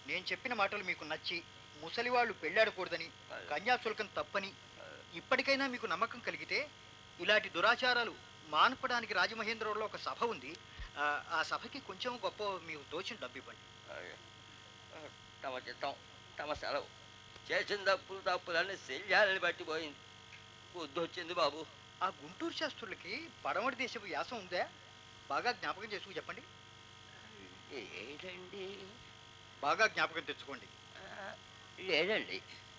నేను చెప్పిన మాటలు మీకు నచ్చి ముసలి వాళ్ళు పెళ్ళాడకూడదని కన్యాశుల్కం తప్పని ఇప్పటికైనా మీకు నమ్మకం కలిగితే ఇలాంటి దురాచారాలు మాన్పడానికి రాజమహేంద్రవరంలో ఒక సభ ఉంది ఆ, ఆ సభకి కొంచెం గొప్ప మీకు తోచిన డబ్బు ఇవ్వండి అలాగే. ఆ, తమ చిత్తం తమ సెలవు చేసిన తప్పులు తప్పులన్నీ శల్యాలని పట్టిపోయింది బుద్ధి వచ్చింది బాబు ఆ గుంటూరు శాస్త్రులకి పడమటి దేశపు వ్యాసం ఉందా బాగా జ్ఞాపకం చేసుకు చెప్పండి ఏంటండి బాగా జ్ఞాపకం తెచ్చుకోండి ఆ, లేదండి